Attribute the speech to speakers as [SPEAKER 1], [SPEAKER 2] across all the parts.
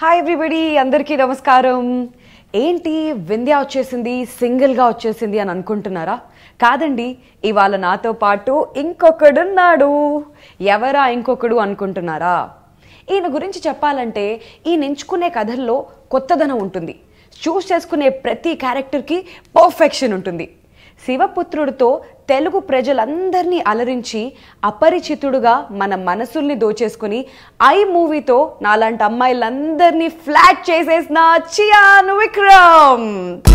[SPEAKER 1] Hi everybody అందరికీ నమస్కారం ఏంటి వింధ్య వచ్చేసింది సింగిల్గా వచ్చేసింది అని అనుకుంటున్నారా కాదండి ఇవాళ నాతో పాటు ఇంకొకడున్నాడు ఎవరా ఇంకొకడు అనుకుంటున్నారా ఈయన గురించి చెప్పాలంటే ఈయన ఎంచుకునే కథల్లో కొత్తదనం ఉంటుంది చూస్ చేసుకునే ప్రతి క్యారెక్టర్కి పర్ఫెక్షన్ ఉంటుంది శివపుత్రుడితో తెలుగు ప్రజలందరినీ అలరించి అపరిచితుడుగా మన మనసుల్ని దోచేసుకుని ఐ మూవీతో నాలాంటి అమ్మాయిలందరినీ ఫ్లాట్ చేసేసిన Chiyaan Vikram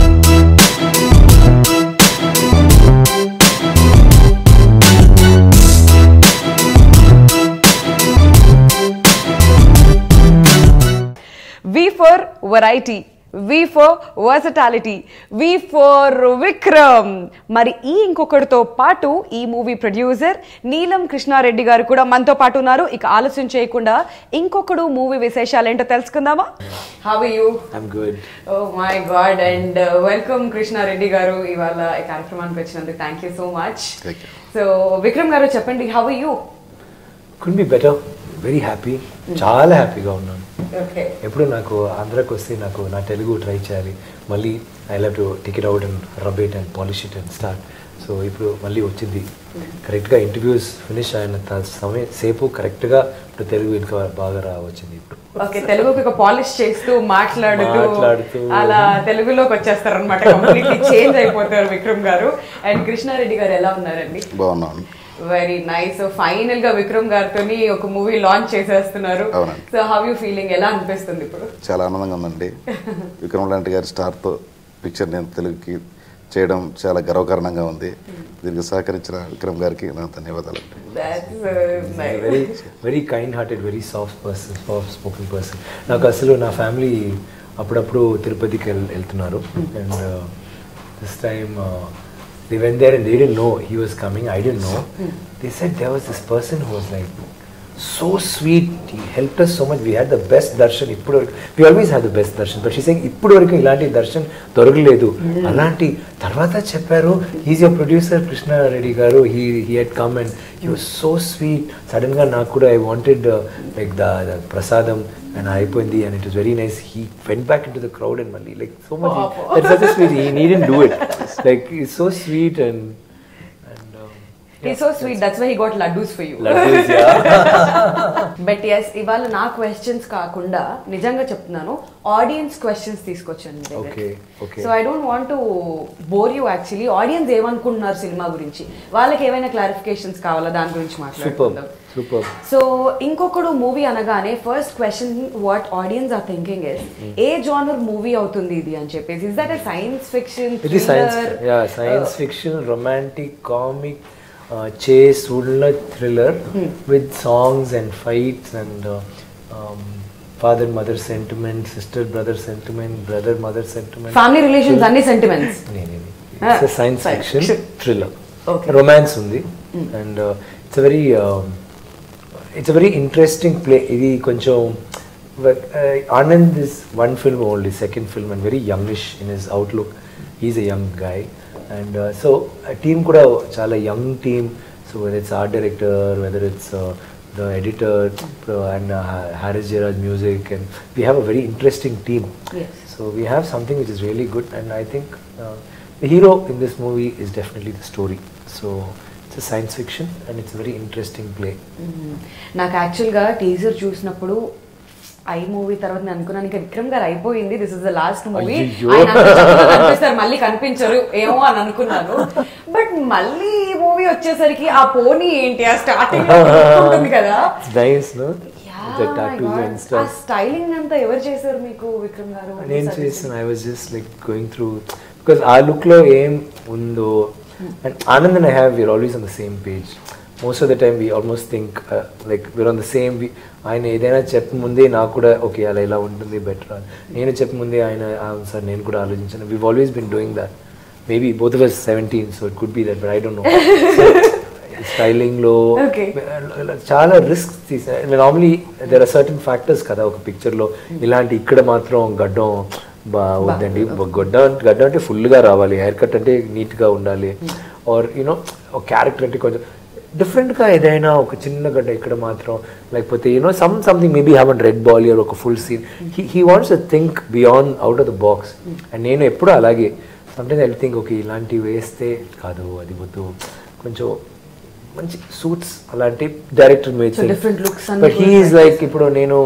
[SPEAKER 1] V for variety V for versatility V for Vikram మరి ఈ ఇంకొకరితో పాటు ఈ మూవీ ప్రొడ్యూసర్ నీలం కృష్ణారెడ్డి గారు కూడా మనతో పాటు ఉన్నారు ఇక ఆలస్యం చేయకుండా ఇంకొకడు మూవీ విశేషాలు ఏంటో తెలుసుకుందామా how you
[SPEAKER 2] I'm good.
[SPEAKER 1] Oh my god and welcome Krishna Reddy గారు ఇవాళ ఈ కార్యక్రమానికి వచ్చినందుకు thank you so much
[SPEAKER 2] Thank you.
[SPEAKER 1] So Vikram గారు చెప్పండి how you
[SPEAKER 2] Couldn't be better. Very happy చాలా హ్యాపీగా ఉన్నాను
[SPEAKER 1] ఓకే
[SPEAKER 2] ఎప్పుడు నాకు ఆంధ్రాకి వస్తే నాకు నా తెలుగు ట్రై చేయాలి మళ్ళీ I love to take it out and rub it and polish it and start so ఇప్పుడు మళ్ళీ వచ్చింది కరెక్ట్గా ఇంటర్వ్యూస్ ఫినిష్ అయిన త- సమయం సేపు కరెక్ట్గా ఇప్పుడు తెలుగు ఇంకా బాగా రా వచ్చింది ఇప్పుడు
[SPEAKER 1] ఓకే తెలుగుకి ఒక పాలిష్ చేస్తూ మాట్లాడుతూ
[SPEAKER 2] మాట్లాడుతూ.
[SPEAKER 1] అలా తెలుగులోకి వచ్చేస్తారు అనమాట కంప్లీట్లీ చేంజ్ అయిపోతారు విక్రమ్ గారు అండ్ కృష్ణారెడ్డి గారు ఎలా ఉన్నారండి
[SPEAKER 3] బాగున్నాను
[SPEAKER 1] వెరీ నైస్ ఫైనల్ గా విక్రమ్ గారితో ఒక మూవీ లాంచ్ చేసేస్తున్నారు
[SPEAKER 3] అవునండి.
[SPEAKER 1] సో హౌ యూ ఫీలింగ్ ఎలా అనిపిస్తుంది ఇప్పుడు
[SPEAKER 3] చాలా ఆనందంగా ఉందండి విక్రమ్ లాంటి గారి స్టార్తో పిక్చర్ నేను తెలుగుకి చేయడం చాలా గర్వకారణంగా ఉంది దీనికి సహకరించిన విక్రమ్ గారికి నా ధన్యవాదాలు
[SPEAKER 2] very very kind hearted very soft person soft spoken person నాకు అసలు నా ఫ్యామిలీ అప్పుడప్పుడు తిరుపతికి వెళ్ వెళ్తున్నారు and this time the when there and they didn't know he was coming I didn't know they said they was this person who was like so sweet he help us so much we had the best darshan ఇప్పుడు వరకు we always have the best darshan but she ఇప్పుడు వరకు ఇలాంటి దర్శన్ దొరకలేదు అలాంటి తర్వాత చెప్పారు is your producer Krishna Reddy గారు he he had come and he was so sweet సడన్గా నాకు కూడా I wanted like the prasadam and అయిపోయింది and it is very nice he went back in to the crowd and మళ్ళీ like so much that such sweet he needn't do it like ఈ so sweet and and
[SPEAKER 1] ఈ so sweet that's why he got laddoos for you
[SPEAKER 2] laddoos
[SPEAKER 1] but yes ఇవాళ నా questions కాకుండా నిజంగా చెప్తున్నాను audience questions తీసుకొచ్చాను మీ
[SPEAKER 2] Okay, okay.
[SPEAKER 1] So I don't want to bore you actually audience ఏమనుకుంటున్నారు సినిమా గురించి వాళ్ళకి ఏమైనా క్లారిఫికేషన్స్ కావాలా దాని గురించి
[SPEAKER 2] సూపర్
[SPEAKER 1] మాట్లాడుకుందాం
[SPEAKER 2] సూపర్
[SPEAKER 1] సో ఇంకొకడు మూవీ అనగానే first question what audience are thinking is a genre movie అవుతుంది ఇది అని చెప్పేసి is that science fiction
[SPEAKER 2] It is science, yeah, science fiction, romantic, comic, uh, chase, woodland thriller with songs and fights and uh, um, father mother sentiment, sister brother sentiment, brother mother sentiment.
[SPEAKER 1] Family relations అన్ని sentiments
[SPEAKER 2] Nee, nee, nee.
[SPEAKER 1] Ah,
[SPEAKER 2] It's a science
[SPEAKER 1] science
[SPEAKER 2] fiction
[SPEAKER 1] fiction.
[SPEAKER 2] thriller.
[SPEAKER 1] Okay.
[SPEAKER 2] Romance ఉంది and uh, it's a very um, it's a very interesting play. ఇది కొంచెం but, uh, Anand is one film only, second film and very youngish in his outlook. He's a young guy and uh, so a team కూడా చాలా young team. So whether it's art director, whether it's uh, the editor uh, and uh, Harris Gerard music and we have a very interesting team.
[SPEAKER 1] Yes.
[SPEAKER 2] So we have something which is really good, and I think uh, the hero in this movie is definitely the story. So it's a science fiction, and it's a very interesting play.
[SPEAKER 1] నాకు యాక్చువల్గా teaser చూసినప్పుడు I movie తర్వాత నేను అనుకున్నాను ఇంకా విక్రమ్ గారు అయిపోయింది this is the last movie
[SPEAKER 2] అయ్యయ్యో.
[SPEAKER 1] ఆయన అంత చక్కగా కనిపిస్తారు మళ్ళీ కనిపించరు ఏమో అని అనుకున్నాను బట్ మళ్ళీ ఈ మూవీ వచ్చేసరికి ఆ పోనీ ఏంటి ఆ స్టార్టింగ్ ఉంటుంది కదా
[SPEAKER 2] It's nice, no?
[SPEAKER 1] Yeah,
[SPEAKER 2] the
[SPEAKER 1] my
[SPEAKER 2] tattoos
[SPEAKER 1] God.
[SPEAKER 2] and
[SPEAKER 1] uh
[SPEAKER 2] stuff.
[SPEAKER 1] Styling అంతా ఎవరు చేశారు మీకు విక్రమ్ గారు
[SPEAKER 2] నేను చేసిన I was just like going through because ఆ లుక్లో ఏం ఉందో and Anand and I have we're always on the same page most of the time we almost think like we're on the same ఆయన ఏదైనా చెప్ప ముందే నాకు కూడా ఓకే అలా ఇలా ఉంటుంది బెటర్ నేను చెప్ప ముందే ఆయన సార్ నేను కూడా ఆలోచించాను we always been doing that maybe both was seventeen so it could be that but I don't know styling లో
[SPEAKER 1] Okay.
[SPEAKER 2] చాలా రిస్క్ తీసా normally there are certain factors కదా ఒక పిక్చర్ లో ఇలాంటి ఇక్కడ మాత్రం గడ్డం బా వద్దండి గడ్డ గడ్డ అంటే full గా రావాలి హెయిర్ కట్ అంటే neat గా ఉండాలి ఆర్ యూనో ఒక క్యారెక్టర్ అంటే కొంచెం డిఫరెంట్గా ఏదైనా ఒక చిన్న గడ్డ ఇక్కడ మాత్రం లేకపోతే you know some something maybe have an red ball year ఒక full scene he he wants to think beyond out of the box and నేను ఎప్పుడూ అలాగే సమ్టైమ్స్ ఐ థింక్ ఓకే ఇలాంటివి వేస్తే కాదు అది వద్దు కొంచెం మంచి సూట్స్ అలాంటి director
[SPEAKER 1] So, different looks and
[SPEAKER 2] but
[SPEAKER 1] full
[SPEAKER 2] he's like ఇప్పుడు నేను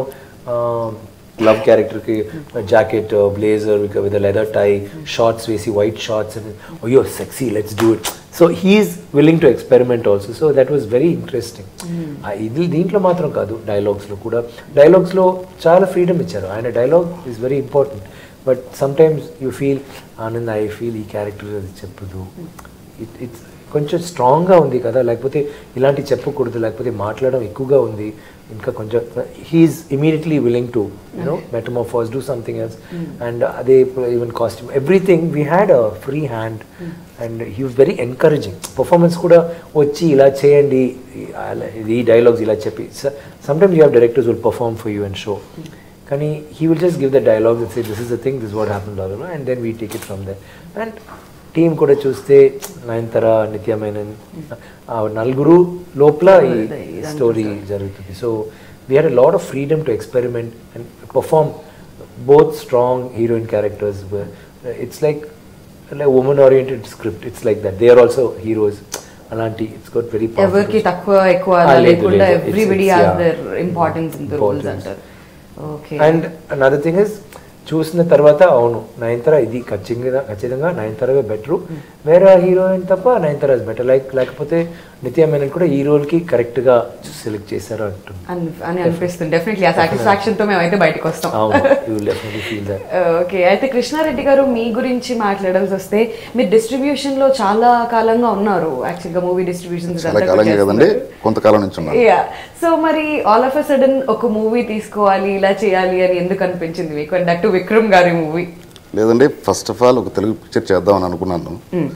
[SPEAKER 2] లవ్ క్యారెక్టర్కి jacket blazer with leather tie shorts వేసి వైట్ షార్ట్స్ అండ్ అయ్యో sexy let's do it so he's willing to experiment also so that was very interesting ఇది దీంట్లో మాత్రం కాదు డైలాగ్స్లో కూడా డైలాగ్స్లో చాలా ఫ్రీడమ్ ఇచ్చారు ఆయన dialogue is very important but sometimes you feel Anand I feel ఈ క్యారెక్టర్ అది చెప్పదు ఇట్ ఇట్స్ కొంచెం స్ట్రాంగ్గా ఉంది కదా లేకపోతే ఇలాంటి చెప్పకూడదు లేకపోతే మాట్లాడడం ఎక్కువగా ఉంది ఇంకా కొంచెం he's immediately willing to you know metamorphose do something else and అదే even costume everything we had a free hand and he was very encouraging performance కూడా వచ్చి ఇలా చేయండి ఈ- అలా- ఈ డైలాగ్స్ ఇలా చెప్పి sometimes you have directors will perform for you and show కానీ he will just give the dialogue say this is the thing this what happen లాగా and then we take it from there and team కూడా చూస్తే నయనతర నిత్య మేనన్ ఆ నలుగురు లోపల ఈ story జరుగుతుంది so we had a lot of freedom to experiment and perform both strong heroine characters it's like like women oriented script it's like that they are also heroes అలాంటి it's got very
[SPEAKER 1] ఎవరికి తక్కువ ఎక్కువ అలా
[SPEAKER 2] Ah, లేదు,
[SPEAKER 1] లేకుండా
[SPEAKER 2] లేదు. It's-
[SPEAKER 1] everybody
[SPEAKER 2] it's,
[SPEAKER 1] has
[SPEAKER 2] yeah.
[SPEAKER 1] Their importance in the roles
[SPEAKER 2] Importance.
[SPEAKER 1] అంటారు okay
[SPEAKER 2] and another thing is చూసిన తర్వాత అవును నయనతార ఇది ఖచ్చితంగా ఖచ్చితంగా నయనతారవే బెటరు వేరే హీరోయిన్ తప్ప నయనతార ఇస్ బెటర్ లైక్ లేకపోతే నిత్య మేనన్ కూడా ఈ రోల్కి కరెక్ట్గా సెలెక్ట్ చేశారు అంటుంది
[SPEAKER 1] అని అనిపిస్తుంది డెఫినెట్లీ ఆ సాటిస్ఫాక్షన్ తో మేమైతే బయటకు వస్తాం
[SPEAKER 2] అవును you will definitely feel that
[SPEAKER 1] okay అయితే కృష్ణారెడ్డి గారు మీ గురించి మాట్లాడాల్సి వస్తే మీరు డిస్ట్రిబ్యూషన్ లో చాలా కాలంగా ఉన్నారు యాక్చువల్ గా మూవీ డిస్ట్రిబ్యూషన్
[SPEAKER 3] చాలా కాలంగా కదండి కొంతకాలం నుంచి ఉన్నాను
[SPEAKER 1] యా సో మరి ఆల్ ఆఫ్ అ సడన్ ఒక మూవీ తీసుకోవాలి ఇలా చేయాలి అని ఎందుకు అనిపించింది మీకు అండ్ దట్ విక్రమ్ గారి మూవీ
[SPEAKER 3] లేదండి ఫస్ట్ ఆఫ్ ఆల్ ఒక తెలుగు పిక్చర్ చేద్దామని అనుకున్నాను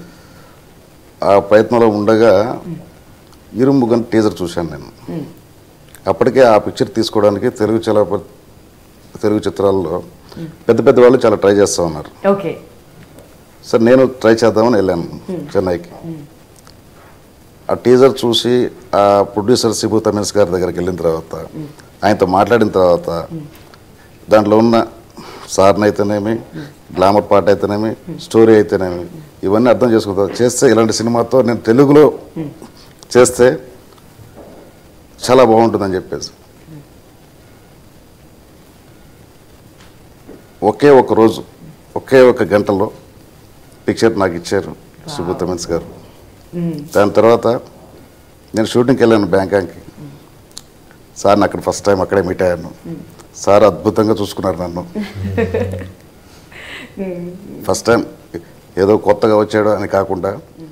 [SPEAKER 3] ఆ ప్రయత్నంలో ఉండగా ఇరుముగన్ టీజర్ చూశాను నేను అప్పటికే ఆ పిక్చర్ తీసుకోవడానికి తెలుగు చాలా తెలుగు చిత్రాల్లో పెద్ద పెద్ద వాళ్ళు చాలా ట్రై చేస్తూ ఉన్నారు
[SPEAKER 1] ఓకే
[SPEAKER 3] సరే నేను ట్రై చేద్దామని వెళ్ళాను చెన్నైకి ఆ టీజర్ చూసి ఆ ప్రొడ్యూసర్ సిబు తమిన్స్ గారి దగ్గరికి వెళ్ళిన తర్వాత ఆయనతో మాట్లాడిన తర్వాత దాంట్లో ఉన్న సార్ని అయితేనేమి గ్లామర్ పాట అయితేనేమి స్టోరీ అయితేనేమి ఇవన్నీ అర్థం చేసుకుంటా చేస్తే ఇలాంటి సినిమాతో నేను తెలుగులో చేస్తే చాలా బాగుంటుందని చెప్పేసి ఒకే ఒక రోజు ఒకే ఒక గంటలో పిక్చర్ నాకు ఇచ్చారు సుబ్బు తమిన్స్ గారు దాని తర్వాత నేను షూటింగ్కి వెళ్ళాను బ్యాంకాక్కి సార్ని అక్కడ ఫస్ట్ టైం అక్కడే మీట్ అయ్యాను సార్ అద్భుతంగా చూసుకున్నారు నన్ను ఫస్ట్ టైం ఏదో కొత్తగా వచ్చాడు అని కాకుండా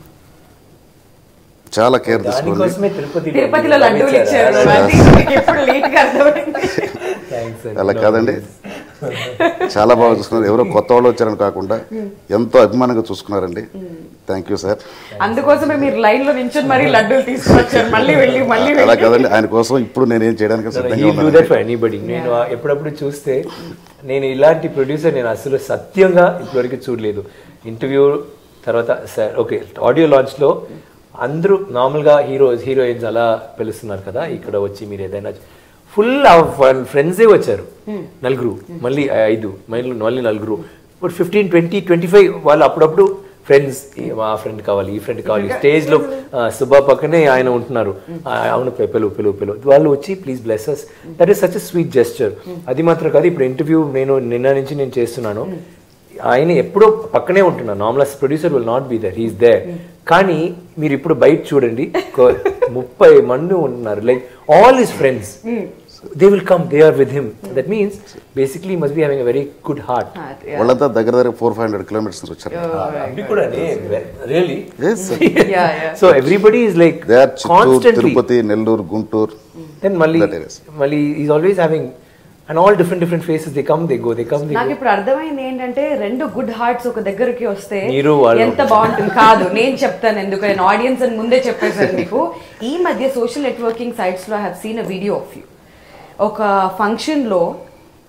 [SPEAKER 3] చాలా కేర్ తీసుకుంది
[SPEAKER 2] దానికోసమే తిరుపతి
[SPEAKER 1] తిరుపతిలో లడ్డూలు ఇచ్చారు అది మీకు ఎప్పుడు లేట్ గా అర్థమైంది
[SPEAKER 3] అలా కాదండి చాలా బాగా చూసుకున్నారు ఎవరో కొత్త వాళ్ళు వచ్చారని కాకుండా ఎంతో అభిమానంగా చూసుకున్నారండి థ్యాంక్ యూ సార్
[SPEAKER 1] అందుకోసమే మీరు లైన్ లో నించొని మరీ లడ్డూలు తీసుకొచ్చారు మళ్ళీ వెళ్ళి మళ్ళీ
[SPEAKER 3] అలా
[SPEAKER 1] వెళ్ళి
[SPEAKER 3] కాదండి ఆయన కోసం ఇప్పుడు నేనేం చేయడానికి సిద్ధంగా
[SPEAKER 2] డూ
[SPEAKER 3] ఉన్నాను
[SPEAKER 2] దట్ ఫర్ ఎనీబడి నేను ఆ- ఎప్పుడప్పుడు చూస్తే నేను ఇలాంటి ప్రొడ్యూసర్ నేను అసలు సత్యంగా ఇప్పటివరకు చూడలేదు ఇంటర్వ్యూ తర్వాత సార్ ఓకే ఆడియో లాంచ్లో అందరూ నార్మల్గా హీరోస్ హీరోయిన్స్ అలా పిలుస్తున్నారు కదా ఇక్కడ వచ్చి మీరు ఏదైనా ఫుల్ ఫ్రెండ్సే వచ్చారు నలుగురు మళ్ళీ ఐదు మళ్ళీ మళ్ళీ నలుగురు ఇప్పుడు ఫిఫ్టీన్ ట్వంటీ ట్వంటీ ఫైవ్ వాళ్ళు అప్పుడప్పుడు ఫ్రెండ్స్ మా ఫ్రెండ్ కావాలి ఈ ఫ్రెండ్ కావాలి స్టేజ్ లో ఆ, సుబ్బా పక్కనే ఆయన ఉంటున్నారు ఆ, అవును పె- పిలువు పిలువు పిలువు వాళ్ళు వచ్చి please bless us that is such sweet gesture అది మాత్రం కాదు ఇప్పుడు ఇంటర్వ్యూ నేను నిన్న నుంచి నేను చేస్తున్నాను ఆయన ఎప్పుడో పక్కనే ఉంటున్నారు normal producer will not be there he's there కానీ మీరు ఇప్పుడు బయట చూడండి ఒక ముప్పై మంది ఉంటున్నారు like all his friends they will come they are with him that means basically must be having a very good heart
[SPEAKER 3] వాళ్ళంతా దగ్గర దగ్గర ఫోర్ ఫైవ్ హండ్రెడ్ కిలోమీటర్స్ నుంచి వచ్చారు
[SPEAKER 2] అవి కూడా really
[SPEAKER 3] Yes, sir.
[SPEAKER 1] Yeah, yeah.
[SPEAKER 2] So everybody is like
[SPEAKER 3] they are Chittoor
[SPEAKER 2] constantly
[SPEAKER 3] Tirupati Nellore Guntur
[SPEAKER 2] then మళ్ళీ
[SPEAKER 3] That areas.
[SPEAKER 2] మళ్ళీ is always having and all different different faces they come they go they come they
[SPEAKER 1] నాకు ఇప్పుడు అర్థమైంది ఏంటంటే రెండు గుడ్ హార్ట్స్ ఒక దగ్గరికి వస్తే
[SPEAKER 2] మీరు వాళ్ళు.
[SPEAKER 1] ఎంత బాగుంటుంది కాదు నేను చెప్తాను ఎందుకు నేను ఆడియన్స్ అని ముందే చెప్పేశాను మీకు ఈ మధ్య సోషల్ నెట్వర్కింగ్ సైట్స్ లో have seen a video of you ఒక ఫంక్షన్ లో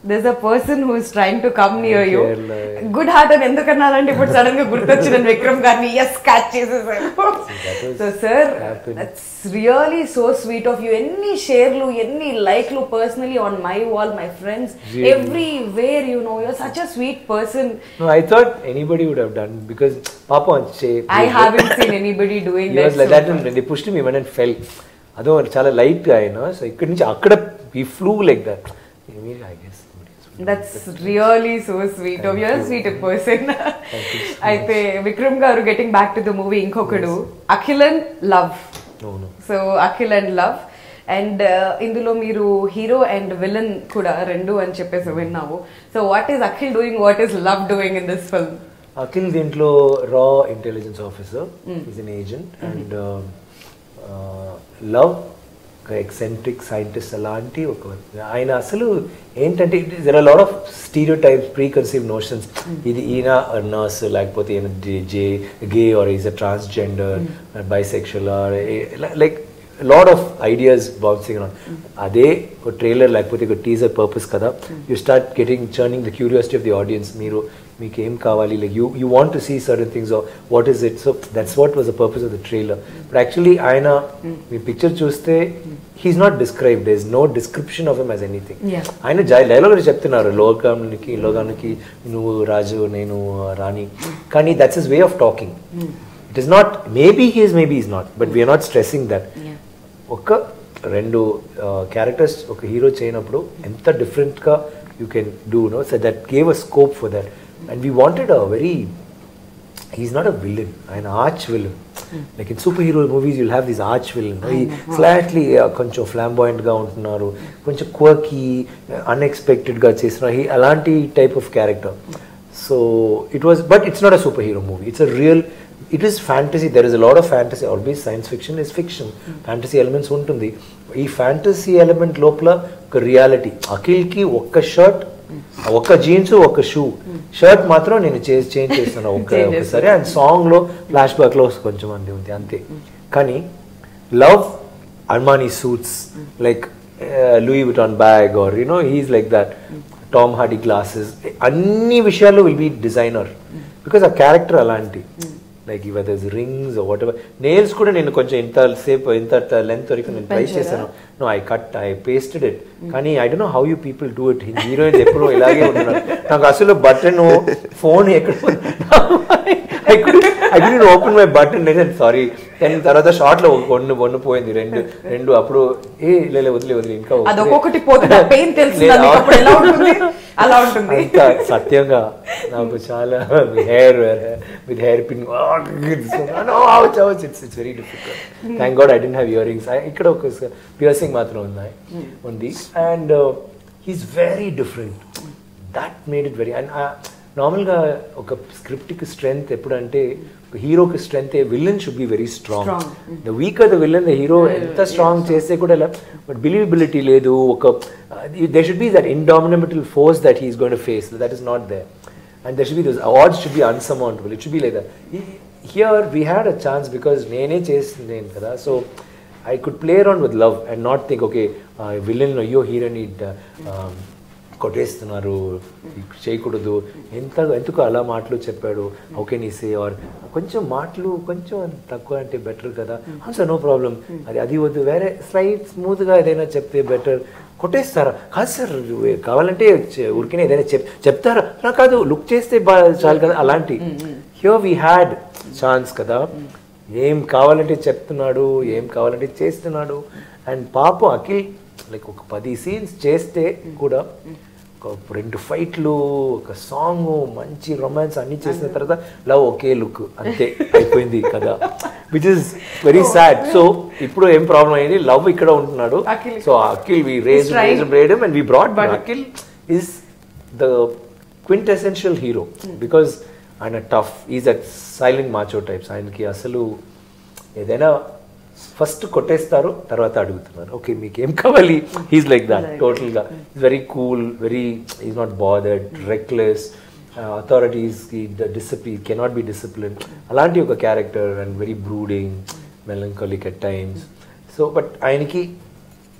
[SPEAKER 1] there's a person who is trying to come near you
[SPEAKER 2] Kerala.
[SPEAKER 1] Good heart అని ఎందుకన్నారంటే ఇప్పుడు సడన్ గా గుర్తొచ్చిన విక్రమ్ గారిని ఎస్ క్యాచ్ చేసేసారు
[SPEAKER 2] was
[SPEAKER 1] so sir
[SPEAKER 2] happened.
[SPEAKER 1] That's really so sweet of you ఎన్ని షేర్లు ఎన్ని లైక్లు personally on my wall my friends
[SPEAKER 2] Really?
[SPEAKER 1] Everywhere you know your such a sweet person
[SPEAKER 2] No, I thought anybody would have done because Papa on shape.
[SPEAKER 1] I haven't seen anybody doing
[SPEAKER 2] He was like that and they pushed him even and fell. అదో చాలా light ఆయన so ఇక్కడి నుంచి అక్కడ ఈ flu like that I guess
[SPEAKER 1] that's really so sweet of your sweet person అయితే Vikram garu getting back to the movie ఇంకొకడు Akhilan Love
[SPEAKER 2] అవును
[SPEAKER 1] so Akhil and Love and ఇందులో మీరు హీరో అండ్ విలన్ కూడా రెండు అని చెప్పేసి విన్నాము so what is Akhil doing what is Love doing in this film
[SPEAKER 2] Akhil దీంట్లో రా intelligence officer is an agent and Love ఒక ఎక్సెంట్రిక్ సైంటిస్ట్ అలాంటి ఒక ఆయన అసలు ఏంటంటే there are lot of stereotypes preconceive notions ఇది ఈయన నర్స్ లేకపోతే ఈయన జే gay or is a transgender bisexual or like lot of ideas bouncing on అదే ఒక ట్రైలర్ లేకపోతే ఒక టీజర్ పర్పస్ కదా you start getting churning the curiosity of the audience మీరు మీకు ఏం కావాలి like you you want to see certain things what is it so that's what was the purpose of the trailer but actually ఆయన మీ picture చూస్తే he's not described is no description of him as anything
[SPEAKER 1] Yeah.
[SPEAKER 2] ఆయన డైలాగ్ చెప్తున్నారు లోకానికి లోకానికి నువ్వు రాజు నేను రాణి కానీ that's is way of talking it is not maybe he's maybe is not but we're not stressing that
[SPEAKER 1] Yeah.
[SPEAKER 2] ఒక రెండు క్యారెక్టర్స్ ఒక హీరో చేయనప్పుడు ఎంత డిఫరెంట్గా you can do no so that gave a scope for that and we wanted a very he's not a villain ఆయన arch villain like in superhero movies you'll have this arch villain ఈ slightly కొంచెం ఫ్లాంబాయింట్గా ఉంటున్నారు కొంచెం quirky అన్ఎక్స్పెక్టెడ్గా చేసిన he- అలాంటి type of character so it was but it's not a superhero movie it's a real it is fantasy there is a lot of fantasy always science fiction is fiction fantasy elements ఉంటుంది ఈ fantasy element లోపల ఒక reality అఖిల్కి ఒక్క shirt ఒక్క jeans ఒక్క shoe shirt మాత్రం నేను change change చేస్తాను ఒక్క
[SPEAKER 1] Change
[SPEAKER 2] ఒకసారి అండ్ సాంగ్లో ఫ్లాష్ బ్యాక్లో కొంచెం అంది ఉంది అంతే కానీ Love Armani suits like Louis Vuitton bag or you know he's like that Tom Hardy glasses అన్ని విషయాల్లో విల్ బీ డిజైనర్ బికాస్ ఆ క్యారెక్టర్ అలాంటి like whether rings whatever nails కూడా నేను కొంచెం ఇంత సేపు ఇంత లెంత్ వరకు నేను ట్రై
[SPEAKER 1] పెంచారా?
[SPEAKER 2] చేశాను no I cut I pasted it కానీ I don't know how you people do it heroines ఎప్పుడు ఇలాగే ఉంటున్నారు నాకు అసలు బటన్ ఫోన్ ఎక్కడ I could open my button నేను సారీ కానీ తర్వాత షార్ట్ లో వన్ను వన్ను పోయింది రెండు రెండు అప్పుడు ఏ లే వదిలే వదిలే ఇంకా
[SPEAKER 1] అది ఒక్కొక్కటి పోతుంది పెయిన్ తెలుస్తుంది
[SPEAKER 2] లేదు,
[SPEAKER 1] మీకు అప్పుడు ఎలా ఉంటుంది అలా ఉంటుంది
[SPEAKER 2] అంత సత్యంగా నాకు చాలా hair with hairpin it's it's very difficult thank god I don't have earrings ఇక్కడ ఒక పియర్సింగ్ మాత్రం ఉన్నాయి ఉంది and he's very different that made it very and నార్మల్గా ఒక స్క్రిప్ట్కి స్ట్రెంగ్త్ ఎప్పుడంటే ఒక హీరోకి strength villain should be very strong
[SPEAKER 1] Strong.
[SPEAKER 2] The weaker the villain the hero ఎంత స్ట్రాంగ్ చేస్తే కూడా ఇలా బట్ బిలీవబిలిటీ లేదు ఒక they should be that indomitable force that he's gone to face that is not there and there should be those awards should be unsurmountable it should be like that here we had a chance because నేనే చేస్తున్నాను కదా so I could play around with Love and not think okay villain అయ్యో హీరోని కొట్టేస్తున్నారు చేయకూడదు ఎంత ఎందుకు అలా మాటలు చెప్పాడు ఓకే నీ సే ఆర్ కొంచెం మాటలు కొంచెం తక్కువ అంటే బెటర్ కదా సార్ నో ప్రాబ్లం అది అది వద్దు వేరే స్లైట్ స్మూత్గా ఏదైనా చెప్తే బెటర్ కొట్టేస్తారా కాదు సార్ కావాలంటే చె- ఊరికనే ఏదైనా చెప్ చెప్తారా నాకు కాదు లుక్ చేస్తే బా చాలు కదా అలాంటి హియర్ వీ హ్యాడ్ ఛాన్స్ కదా ఏం కావాలంటే చెప్తున్నాడు ఏం కావాలంటే చేస్తున్నాడు అండ్ పాపం అఖిల్ లైక్ ఒక పది సీన్స్ చేస్తే కూడా ఒక రెండు ఫైట్లు ఒక సాంగ్ మంచి రొమాన్స్ అన్ని చేసిన తర్వాత లవ్ ఒకే లుక్ అంతే అయిపోయింది కదా which is very sad so ఇప్పుడు ఏం ప్రాబ్లం అయింది లవ్ ఇక్కడ ఉంటున్నాడు
[SPEAKER 1] Akhil.
[SPEAKER 2] So Akhil we rage
[SPEAKER 1] He's trying.
[SPEAKER 2] Rage raid and we broad but
[SPEAKER 1] But-
[SPEAKER 2] Akhil is the quintessential hero because ఆయన tough is at silent macho types ఆయనకి అసలు ఏదైనా ఫస్ట్ కొట్టేస్తారు తర్వాత అడుగుతున్నారు ఓకే మీకు ఏం కావాలి హీస్ లైక్ దాట్ టోటల్గా very cool very is not bothered reckless authorities discipline cannot be discipline అలాంటి ఒక character and very brooding melancholic at times so but ఆయనకి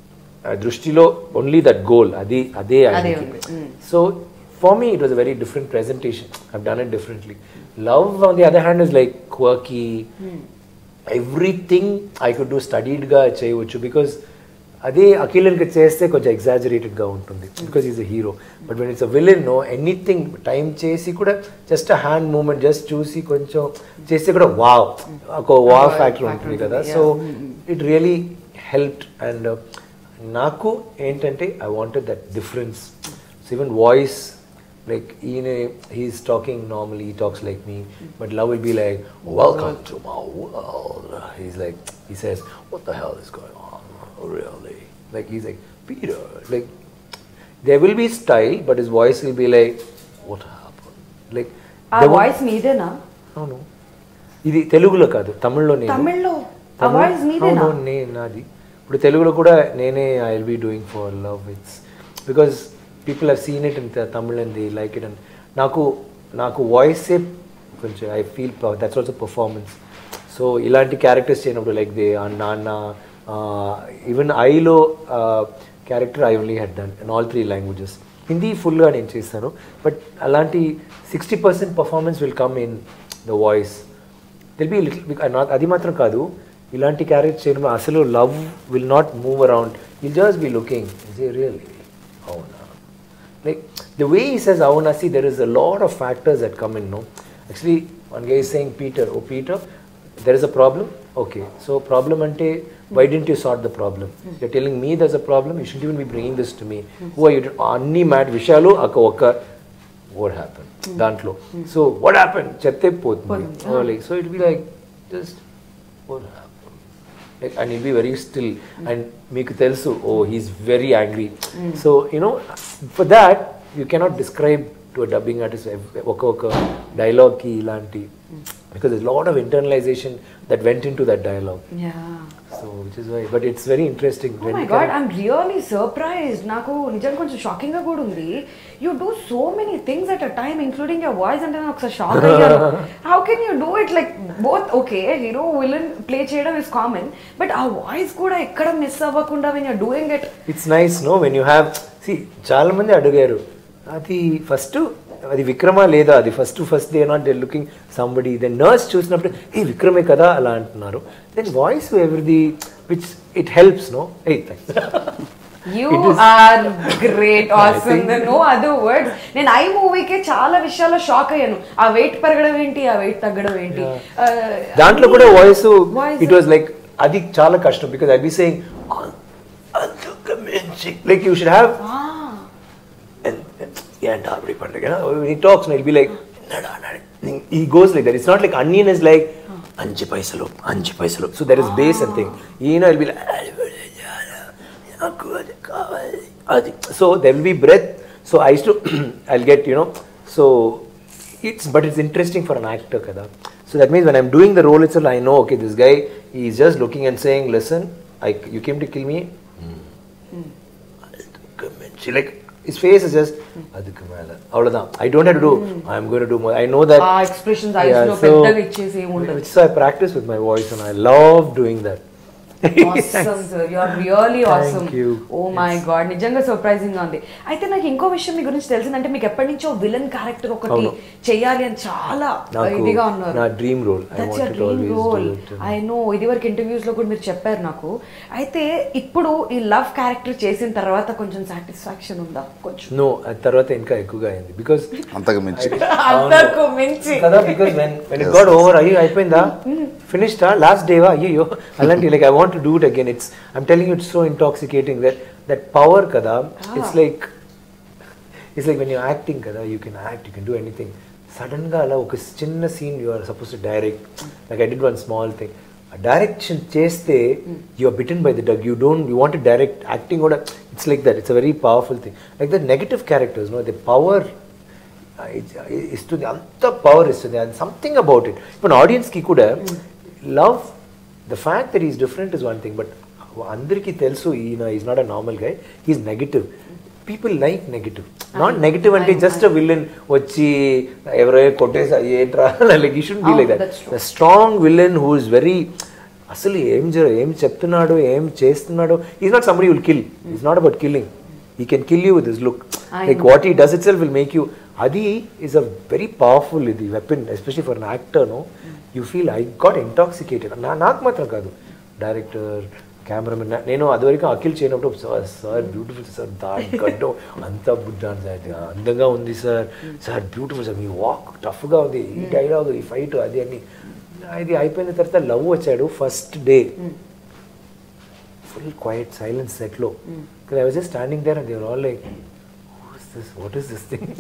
[SPEAKER 2] దృష్టిలో ఓన్లీ దట్ గోల్ అది అదే
[SPEAKER 1] అదే
[SPEAKER 2] ఆయనకి
[SPEAKER 1] ఉంది. Mm.
[SPEAKER 2] So for me it was a very different presentation I've done it differently Love on the other hand is like quirky everything I could do స్టడీడ్గా చేయవచ్చు because అదే అఖిలన్కి చేస్తే కొంచెం ఎగ్జాజరేటెడ్గా ఉంటుంది because is a hero but when it's a villain no anything time చేసి కూడా just a hand moment just చూసి కొంచెం చేస్తే కూడా వావ్ ఒక వావ్ ఫ్యాక్టర్ ఉంటుంది కదా so it really help and నాకు ఏంటంటే I wanted that difference so even voice like ఈయన he's talking normally he talks like me but love will be like welcome to my world he's like he says what the hell is going on really like he's like peter like there will be style but his voice will be like what happened like
[SPEAKER 1] ఆ
[SPEAKER 2] there won't-
[SPEAKER 1] voice మీదేనా
[SPEAKER 2] అవును ఇది తెలుగులో కాదు తమిళ్లో నేను
[SPEAKER 1] తమిళ్లో ఆ
[SPEAKER 2] తమిళ్-
[SPEAKER 1] వాయిస్ మీదేనా
[SPEAKER 2] అవును, నే నాది ఇప్పుడు తెలుగులో కూడా నేనే I will be doing for Love it's because people have seen it in Tamil and the like it and నాకు నాకు వాయిసే కొంచెం I feel that's also performance so ఇలాంటి క్యారెక్టర్స్ చేయనప్పుడు లైక్ దే నాన్న ఈవెన్ ఐలో character I only had done in all three languages Hindi ఫుల్గా నేను చేస్తాను బట్ అలాంటి sixty percent performance will come in the voice it'll be little అది మాత్రం కాదు ఇలాంటి క్యారెక్టర్ చేయడం అసలు Love will not move around will just be looking is a really అవునా లైక్ ద వే ఈ సెస్ అవునా see there is a lot of factors that come in no actually one guy saying Peter O Peter there is a problem okay so problem అంటే why don't you sort the problem you telling me this a problem you should even be bringing this to me who you అన్ని మ్యాట్ విషయాలు ఒక ఒక what happen దాంట్లో so what happen చెప్తే పోతుంది like so it be like just what happen like and it be very still and మీకు తెలుసు oh he's very angry so you know for that you cannot describe to a dubbing artist ఒక్కొక్క డైలాగ్కి ఇలాంటి because lot of internalisation that went in to that dialogue
[SPEAKER 1] yeah
[SPEAKER 2] so which is why but it's very interesting
[SPEAKER 1] oh my God I'm really surprised నాకు నిజంగా కొంచెం shocking గా కూడా ఉంది you do so many things at a time including your voice అంటే నేను ఒకసారి shock అయ్యాను how can you do it like both okay hero villain play చేయడం ఇస్ కామన్ బట్ ఆ వాయిస్ కూడా ఎక్కడ మిస్ అవ్వకుండా when you're doing it
[SPEAKER 2] it's nice no when you have see చాలా మంది అడిగారు అది ఫస్ట్ అది విక్రమా లేదా అది first first they not they looking somebody then nurse చూసినప్పుడు ఏ విక్రమే కదా అలా అంటున్నారు దెన్ వాయిస్ ఎవరిది విచ్ ఇట్ హెల్ప్స్ నో ఏ
[SPEAKER 1] you
[SPEAKER 2] It is-
[SPEAKER 1] are great awesome
[SPEAKER 2] think-
[SPEAKER 1] no other words నేను ఐ మూవీకే చాలా విషయాల్లో షాక్ అయ్యాను ఆ వెయిట్ పెరగడం ఏంటి ఆ వెయిట్ తగ్గడం ఏంటి Uh,
[SPEAKER 2] దాంట్లో కూడా voice
[SPEAKER 1] Voice-
[SPEAKER 2] it was like అది చాలా కష్టం because I be saying like you should have
[SPEAKER 1] Ah.
[SPEAKER 2] ఏంటా அப்படி பண்றீங்க he talks and he'll be like என்னடா he goes like that it's not like onion is like Anju పైసలు అంజు పైసలు so there is base and thing ఈయన will be నాకు అది కావాలి అది so there will be breath so I to I get you know so it's but it's interesting for an actor కదా so that means when I'm doing the role it's I know okay this guy is just looking and saying listen I you came to kill me அதுக்கு மிஞ்சி like is face is just அதுக்கு மேல அவ்வளவுதான் I don't have to do I am going to do I know that
[SPEAKER 1] ఆ expressions eyes లో పెద్దగా ఇచ్చేసి ఏమి ఉండదు.
[SPEAKER 2] So I practice with my voice and I love doing that
[SPEAKER 1] awesome sir you are really
[SPEAKER 2] Thank
[SPEAKER 1] awesome
[SPEAKER 2] you.
[SPEAKER 1] oh my god నిజంగా surprising గా ఉంది అయితే నాకు ఇంకో విషయం మీ గురించి తెలిసిందంటే మీకు ఎప్పటి నుంచో విలన్ క్యారెక్టర్ ఒకటి
[SPEAKER 2] అవును.
[SPEAKER 1] చెయ్యాలి అని చాలా
[SPEAKER 2] నాకు
[SPEAKER 1] ఇదిగా ఉన్నారు
[SPEAKER 2] నా dream role I
[SPEAKER 1] that's your
[SPEAKER 2] wanted
[SPEAKER 1] dream
[SPEAKER 2] always
[SPEAKER 1] role
[SPEAKER 2] do it
[SPEAKER 1] I know ఇది వరకు ఇంటర్వ్యూస్ లో కూడా మీరు చెప్పారు నాకు అయితే ఇప్పుడు ఈ లవ్ క్యారెక్టర్ చేసిన తర్వాత కొంచెం సాటిస్ఫాక్షన్ ఉందా కొంచెం
[SPEAKER 2] నో అది తర్వాత ఇంకా ఎక్కువగా అయింది బికాస్
[SPEAKER 3] అంతకు మించి
[SPEAKER 1] అంతకు మించి
[SPEAKER 2] కదా because when when it got over అయ్యో అయిపోయిందా ఫినిష్డా లాస్ట్ డేవా అయ్యో అలాంటి like I want to do it again it's I'm telling it's so intoxicating that that power కదా it's like it's like when you acting కదా you can act you can do anything సడన్గా అలా ఒక చిన్న scene you are suppose to direct like I did one small thing direction చేస్తే you are bitten by the bug you don't you want direct acting కూడా it's like that it's a very powerful thing like the negative characters no the power ఇస్తుంది అంత power ఇస్తుంది and something about it ఇప్పుడు ఆడియన్స్కి కూడా love the fact that is different is one thing but అందరికీ తెలుసు ఈయన is not a normal guy is negative people like negative not negative అంటే జస్ట్ విల్లన్ వచ్చి ఎవరో కొట్టేసి ఏంట్రా like you should be
[SPEAKER 1] Oh,
[SPEAKER 2] like that
[SPEAKER 1] that's true.
[SPEAKER 2] The strong villain who is very అసలు ఏం జర ఏం చెప్తున్నాడు ఏం చేస్తున్నాడు is not somebody will kill is not about killing he can kill you with this look like what he does itself will make you అది is a very powerful ఇది weapon especially for an actor no you feel I got intoxicated నా నాకు మాత్రం కాదు director cameraman నేను అదివరకు అఖిల్ చేయనప్పుడు sir sir beautiful sir దాని గడ్డం అంత బుద్ధాన్ సార్ అందంగా ఉంది సార్ సార్ బ్యూటిఫుల్ సార్ మీ వాక్ టఫ్గా ఉంది ఈ డైలాగ్ ఈ ఫైట్ అది అని ఇది అయిపోయిన తర్వాత లవ్ వచ్చాడు first day full quite silence సెట్లో I was just standing there and they were all like this what is this thing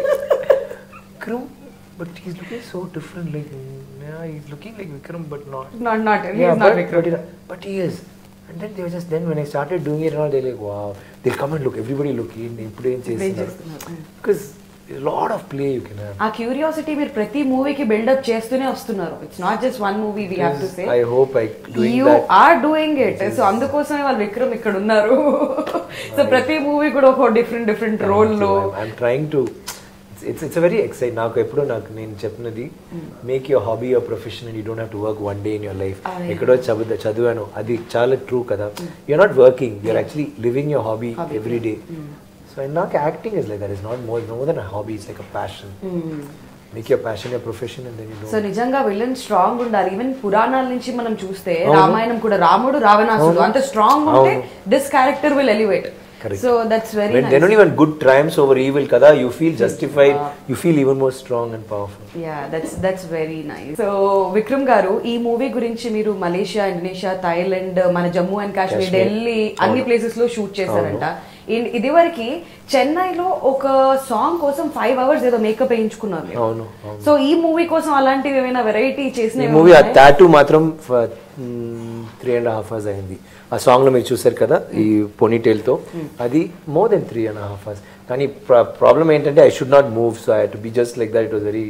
[SPEAKER 2] Vikram but he's looking so different like he's looking like Vikram but not
[SPEAKER 1] Not not he
[SPEAKER 2] Yeah,
[SPEAKER 1] is not
[SPEAKER 2] but,
[SPEAKER 1] Vikram.
[SPEAKER 2] But, it- but he is. And then they were just then when I started doing it and all, they're like, wow. They'll come and look, everybody look in, ఇప్పుడు ఏం చేస్తున్నారు Because a lot of play you can have.
[SPEAKER 1] ఆ curiosity మీరు ప్రతి మూవీకి build up చేస్తూనే వస్తున్నారు it's not just one movie we have to say
[SPEAKER 2] I hope I doing
[SPEAKER 1] you
[SPEAKER 2] that.
[SPEAKER 1] Are doing it so అందుకోసమే వాళ్ళు విక్రమ్ ఇక్కడ ఉన్నారు సో ప్రతి మూవీ కూడా ఒక డిఫరెంట్ డిఫరెంట్ రోల్ లో
[SPEAKER 2] I'm trying to it's it's very excite నాకు ఎప్పుడో నాకు నేను చెప్పినది make your hobby your profession you don't have to work one day in your life
[SPEAKER 1] Ah, yeah.
[SPEAKER 2] ఎక్కడో చదువు చదివాను అది చాలా ట్రూ కదా you're not working you're actually living your hobby
[SPEAKER 1] Hobby.
[SPEAKER 2] Every day so నాకు acting is like that is not more more than hobby is like a passion make your passion your profession and then you
[SPEAKER 1] so నిజంగా villain strong ఉండాలి even పురాణాల నుంచి మనం చూస్తే
[SPEAKER 2] అవును.
[SPEAKER 1] రామాయణం కూడా రాముడు రావణాసుడు
[SPEAKER 2] అవును.
[SPEAKER 1] అంత స్ట్రాంగ్ ఉంటే
[SPEAKER 2] అవును.
[SPEAKER 1] This character will elevate
[SPEAKER 2] Correct.
[SPEAKER 1] So that's very
[SPEAKER 2] when then only when good triumphs over evil kada you feel justified you feel even more strong and powerful
[SPEAKER 1] yeah that's that's very nice so Vikram garu ఈ మూవీ గురించి మీరు Malaysia Indonesia Thailand మన Jammu and Kashmir
[SPEAKER 2] Kashmir.
[SPEAKER 1] Delhi అన్ని
[SPEAKER 2] అవును.
[SPEAKER 1] Places లో shoot చేశారంట in- ఇదివరకు చెన్నైలో ఒక సాంగ్ కోసం ఫైవ్ అవర్స్ ఏదో మేకప్ వేయించుకున్నారు మీరు.
[SPEAKER 2] అవును, అవును.
[SPEAKER 1] సో ఈ మూవీ కోసం అలాంటివి ఏమైనా వెరైటీ చేసిన
[SPEAKER 2] ఈ మూవీ ఆ టాటూ మాత్రం త్రీ అండ్ హాఫ్ అవర్స్ అయింది ఆ సాంగ్ లో మీరు చూసారు కదా ఈ ponytail తో అది more than three and half hours కానీ ప్రాబ్లం ఏంటంటే I should not move so I to be just like that it was very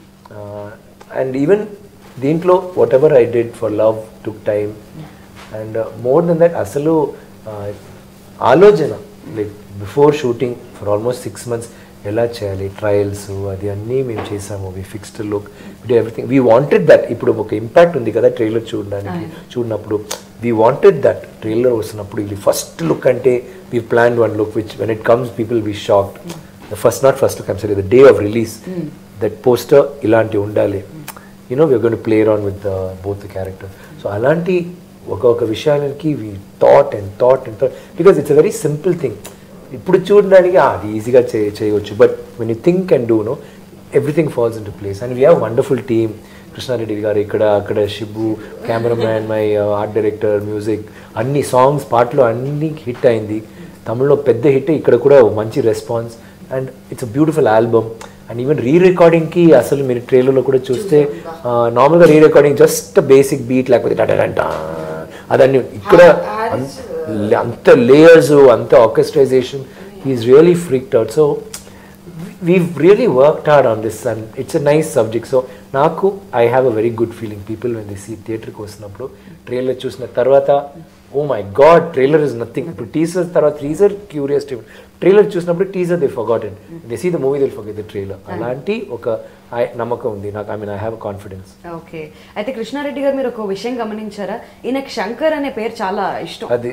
[SPEAKER 2] and even దీంట్లో whatever I did for love took time and more than that అసలు uh, ఆలోచన like before shooting for almost six months ఎలా చేయాలి trials అది అన్నీ మేము చేసాము we fixed look the everything we wanted that ఇప్పుడు ఒక ఇంపాక్ట్ ఉంది కదా ట్రైలర్ చూడడానికి చూడనప్పుడు వీ వాంటెడ్ దట్ ట్రైలర్ వస్తున్నప్పుడు ఇది ఫస్ట్ లుక్ అంటే we plan one look which when it comes people be shocked the first not first look I'm sorry the day of release that poster ఇలాంటి ఉండాలి you know we're gonna play around with both the character so అలాంటి ఒక ఒక విషయాలకి we thought and thought and thought because it's a very simple thing ఇప్పుడు చూడడానికి "ఆ, అది ఈజీగా చే చేయవచ్చు but when you think and do no everything falls in to place and we have wonderful team Krishna Reddy garu ఇక్కడ అక్కడ Shibu cameraman my art director music అన్ని సాంగ్స్ పాటలు అన్ని హిట్ అయింది తమిళ్లో పెద్ద హిట్ ఇక్కడ కూడా మంచి response and it's a beautiful album and even రీ రికార్డింగ్కి అసలు మీరు ట్రైలర్లో కూడా చూస్తే నార్మల్గా rerecording just basic beat లేకపోతే టటటంట అదన్నీ ఇక్కడ అంత- అంత లేయర్స్ అంత orchestration is really freaked out so we've really worked hard on this and it's a nice subject so నాకు I have a very good feeling people when they see థియేటర్కి వస్తున్నప్పుడు ట్రైలర్ చూసిన తర్వాత oh my god trailer is nothing ఇప్పుడు teaser తర్వాత teaser curious trailer చూసినప్పుడు teaser they forgotten they see the movie they'll forget the trailer అలాంటి ఒక I- నమ్మకం ఉంది నాకు I mean I have confidence
[SPEAKER 1] okay అయితే కృష్ణారెడ్డి గారు మీరు ఒక విషయం గమనించారా ఈయనకి శంకర్ అనే పేరు చాలా ఇష్టం
[SPEAKER 2] అది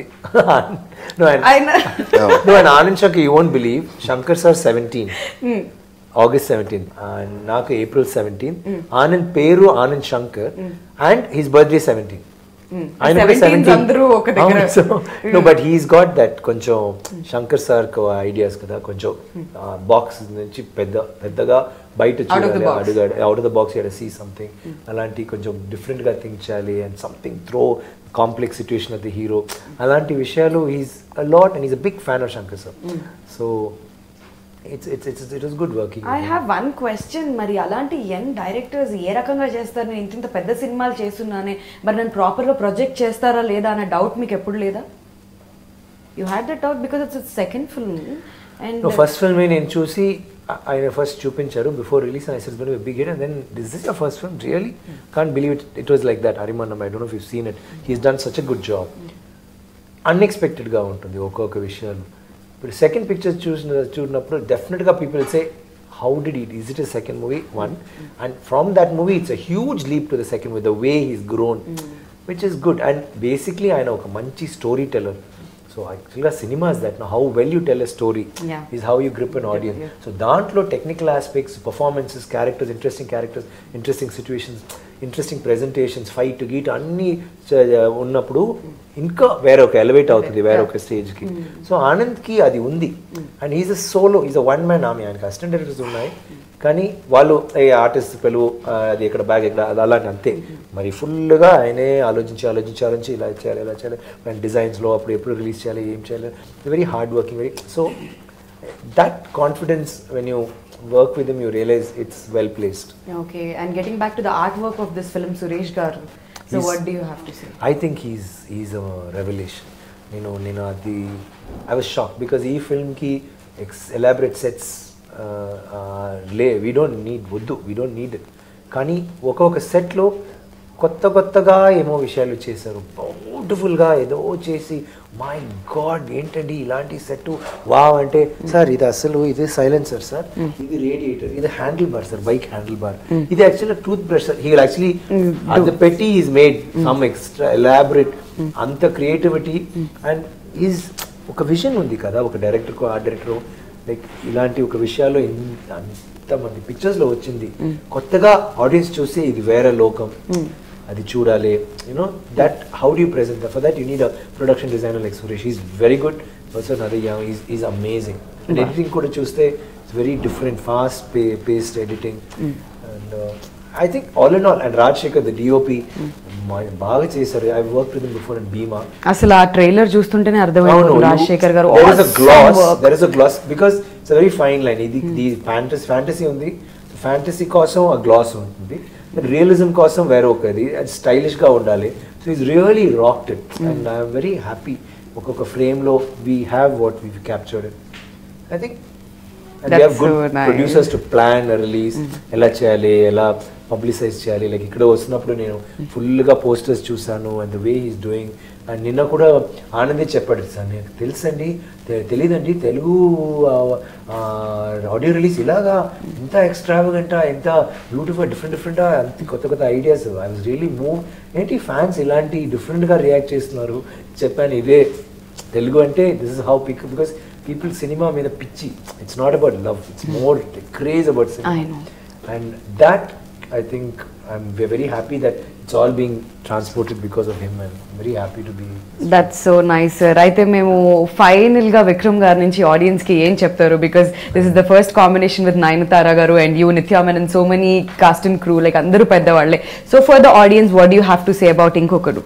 [SPEAKER 2] no, and,
[SPEAKER 1] ఆయన
[SPEAKER 2] no, and Anand Shankar, you won't believe, Shankar sir 17. August 17. And నాకు ఏప్రిల్ 17. ఆనంద్ పేరు Anand Shankar and his birthday 17. ఆయన కూడా
[SPEAKER 1] 17th అందరూ ఒక దగ్గర.
[SPEAKER 2] No but he's got that కొంచెం శంకర్ సార్ ఐడియాస్ కదా కొంచెం బాక్స్ నుంచి పెద్ద పెద్దగా బయట
[SPEAKER 1] Out of the
[SPEAKER 2] చూడాలి
[SPEAKER 1] box.
[SPEAKER 2] అడుగాడు out of the box see something అలాంటి కొంచెం డిఫరెంట్ గా థింక్ చేయాలి and something through complex situation of the hero అలాంటి విషయాలు is a lot and is a big fan of Shankar sir so it's it's it's it was good working
[SPEAKER 1] I have one question మరి అలాంటి young directors ఏ రకంగా చేస్తారు నేను ఇంత ఇంత పెద్ద సినిమాలు చేస్తున్నానే మరి నన్ను ప్రాపర్గా ప్రొజెక్ట్ చేస్తారా లేదా అనే డౌట్ మీకు ఎప్పుడు లేదా you had that doubt because it's second film and
[SPEAKER 2] first film నేను చూసి ఆ- ఆయన ఫస్ట్ చూపించారు before release I says been big hit and then this is the first film really can't believe it it was like that హరిమన్నం I don't you seen it he's done such a good job అన్ఎక్స్పెక్టెడ్గా ఉంటుంది ఒక్కొక్క విషయాలు ఇప్పుడు second picture చూసిన చూసినప్పుడు డెఫినెట్గా people say how did it is it a second movie one and from that movie it's a huge leap to the second with the way he's grown which is good and basically ఆయన ఒక మంచి story teller so యాక్చువల్గా cinemas that how well you tell a story
[SPEAKER 1] Yeah.
[SPEAKER 2] Is how you grip an audience so దాంట్లో technical aspects performances characters interesting characters interesting situations interesting presentations fight గీట్ అన్నీ చ- ఉన్నప్పుడు ఇంకా వేరే ఒక ఎలివేట్ అవుతుంది వేరే ఒక స్టేజ్కి సో ఆనంద్కి అది ఉంది and is a solo is a one man ఆమె ఆయనకి అసిస్టెంట్ డైరెక్టర్స్ ఉన్నాయి కానీ వాళ్ళు ఏ ఆర్టిస్ట్ పిలువు ఆ, అది ఎక్కడ బ్యాగ్ ఎక్కడ అది అలాంటి అంతే మరి ఫుల్గా ఆయనే ఆలోచించి ఆలోచించి ఆలోచించి ఇలా చేయాలి ఇలా చేయాలి అండ్ డిజైన్స్లో అప్పుడు ఎప్పుడు రిలీజ్ చేయాలి ఏం చేయాలి very hard working very so that confidence when you work with you realise it's well placed
[SPEAKER 1] Okay, and getting back to the artwork of this film, Suresh Garu. So,
[SPEAKER 2] He's-
[SPEAKER 1] what do you have to say?
[SPEAKER 2] I think he's he's a revolution నేను నేను అది I was shock because ఈ ఫిల్మ్కి ex elaborate sets లే we don't need వద్దు we don't need it కానీ ఒక్కొక్క సెట్లో కొత్త కొత్తగా ఏమో విషయాలు చేశారు బ్యూటిఫుల్గా ఏదో చేసి మై గాడ్ ఏంటండి ఇలాంటి సెట్ వావ్ అంటే సార్ ఇది అసలు ఇది సైలెన్సర్ సార్ ఇది రేడియేటర్ ఇది handle bar sir bike handle bar ఇది actually tooth brush sir he actually అది పెట్టి is made some extra elaborate అంత క్రియేటివిటీ అండ్ ఈజ్ ఒక విజన్ ఉంది కదా ఒక డైరెక్టర్కు ఆర్ట్ డైరెక్టర్ లైక్ ఇలాంటి ఒక విషయాల్లో ఇంత అంతమంది పిక్చర్స్లో వచ్చింది కొత్తగా ఆడియన్స్ చూసి ఇది వేరే లోకం అది చూడాలి you know that how do present for that you need a production designer like Suresh is very good person అదే is is amazing and editing కూడా చూస్తే ఇట్స్ వెరీ డిఫరెంట్ ఫాస్ట్ పే paced editing and I think all and all and Rajasekhar the DOP బాగా చేశారు I work with before and Bheema
[SPEAKER 1] అసలు ఆ trailer చూస్తుంటేనే
[SPEAKER 2] అవును,
[SPEAKER 1] అర్థమైంది
[SPEAKER 2] you-
[SPEAKER 1] రాజశేఖర్ గారు
[SPEAKER 2] there is a
[SPEAKER 1] awesome
[SPEAKER 2] gloss
[SPEAKER 1] work.
[SPEAKER 2] there is a gloss because it's a very fine line ఇది ఇది ఫ్యాంటసీ ఫ్యాంటసీ ఉంది ఫ్యాంటసీ కోసం ఆ గ్లాస్ ఉంటుంది రియలిజం కోసం వేరే ఒకది అది స్టైలిష్ గా ఉండాలి so is really rocked it and I'm very happy ఒక్కొక్క ఫ్రేమ్ లో we have what we captured it I think and
[SPEAKER 1] That's
[SPEAKER 2] have good
[SPEAKER 1] so nice.
[SPEAKER 2] Producers to plan release ఎలా చేయాలి ఎలా పబ్లిసైజ్ చేయాలి లైక్ ఇక్కడ వస్తున్నప్పుడు నేను ఫుల్గా పోస్టర్స్ చూసాను and the way is doing and నిన్న కూడా ఆనందే చెప్పాడు సార్ నాకు తెలుసండి తె- తెలీదండి తెలుగు ఆడియో రిలీజ్ ఇలాగా ఇంత ఎక్స్ట్రావగంట ఎంత బ్యూటిఫుల్ డిఫరెంట్ డిఫరెంట్ అంత కొత్త కొత్త ideas I was really move ఏంటి ఫ్యాన్స్ ఇలాంటి డిఫరెంట్గా రియాక్ట్ చేస్తున్నారు చెప్పాను ఇదే తెలుగు అంటే this is how pick because people cinema మీద పిచ్చి it's not about love it's more craze about
[SPEAKER 1] I
[SPEAKER 2] cinema
[SPEAKER 1] know.
[SPEAKER 2] And that I think I'm very happy that it's all being transported because of him and very happy to be
[SPEAKER 1] that's so nice sir అయితే మేము final గా విక్రమ్ గారి నుంచి audience కి ఏం చెప్తారు because this is the first combination with Nayanthara garu and you Nithya Menen and so many cast and crew like అందరూ పెద్దవాళ్ళే so for the audience what you have to say about Inkokkadu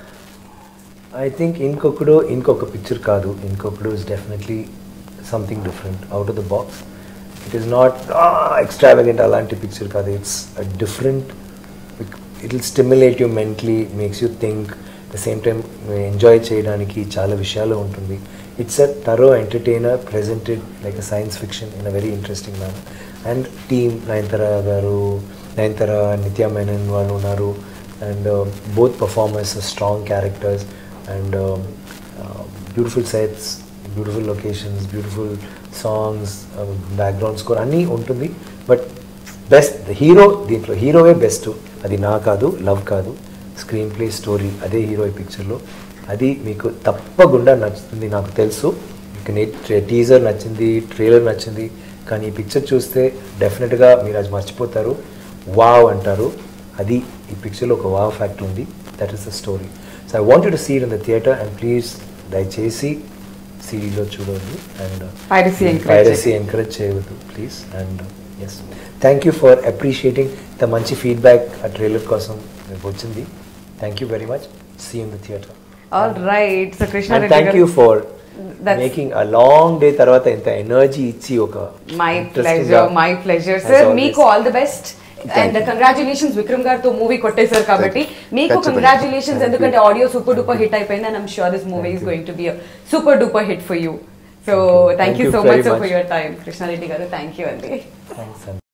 [SPEAKER 2] I think Inkokkadu ఇంకొక పిక్చర్ కాదు Inkokkadu is definitely something different out of the box it is not extravagant అలాంటి picture కాదు it's different it will stimulate you mentally makes you think the same time enjoy చేయడానికి చాలా విషయాలు ఉంటుంది it's a thorough entertainer presented like a science fiction in a very interesting man and team Nayanthara garu Nayanthara Nithya Menen వాళ్ళు ఉన్నారు and both performers strong characters and beautiful sets beautiful locations beautiful songs background score అన్నీ ఉంటుంది but best hero దీంట్లో హీరోవే best అది నా కాదు love కాదు screen play story అదే హీరో ఈ పిక్చర్లో అది మీకు తప్పకుండా నచ్చుతుంది నాకు తెలుసు మీకు టీజర్ నచ్చింది ట్రైలర్ నచ్చింది కానీ ఈ పిక్చర్ చూస్తే డెఫినెట్గా మీరు అది మర్చిపోతారు వావ్ అంటారు అది ఈ పిక్చర్లో ఒక వావ్ ఫ్యాక్ట్ ఉంది that is the story so I want to see in the theatre and please దయచేసి సిడీలో చూడండి and
[SPEAKER 1] Piracy encourage
[SPEAKER 2] piracy encourage చేయవద్దు please and yes thank you for appreciating ఇంత మంచి ఫీడ్బ్యాక్ ఆ ట్రైలర్ కోసం మీకు వచ్చింది thank you very much see in the theatre
[SPEAKER 1] all right so Krishna
[SPEAKER 2] and thank you for
[SPEAKER 1] That's-
[SPEAKER 2] making a long day తర్వాత ఇంత energy ఇచ్చి ఒక
[SPEAKER 1] మై
[SPEAKER 2] interesting
[SPEAKER 1] ప్లెజర్
[SPEAKER 2] గా-
[SPEAKER 1] my pleasure
[SPEAKER 2] as
[SPEAKER 1] sir
[SPEAKER 2] always.
[SPEAKER 1] మీకు all the best and congratulations Vikram గారితో movie కొట్టేశారు కాబట్టి మీకు
[SPEAKER 3] ఖచ్చితంగా.
[SPEAKER 1] కంగ్రాచులేషన్స్
[SPEAKER 2] Thank
[SPEAKER 1] ఎందుకంటే
[SPEAKER 2] you.
[SPEAKER 1] Audio super duper hit అయిపోయింది and I'm sure this movie
[SPEAKER 2] Thank
[SPEAKER 1] is
[SPEAKER 2] you.
[SPEAKER 1] Going to be super duper hit for you so
[SPEAKER 2] Thank you.
[SPEAKER 1] Thank you
[SPEAKER 2] Thank
[SPEAKER 1] so
[SPEAKER 2] you
[SPEAKER 1] much
[SPEAKER 2] very
[SPEAKER 1] for
[SPEAKER 2] much.
[SPEAKER 1] Your time Krishna Reddy garu thank you అండి
[SPEAKER 2] Thanks, and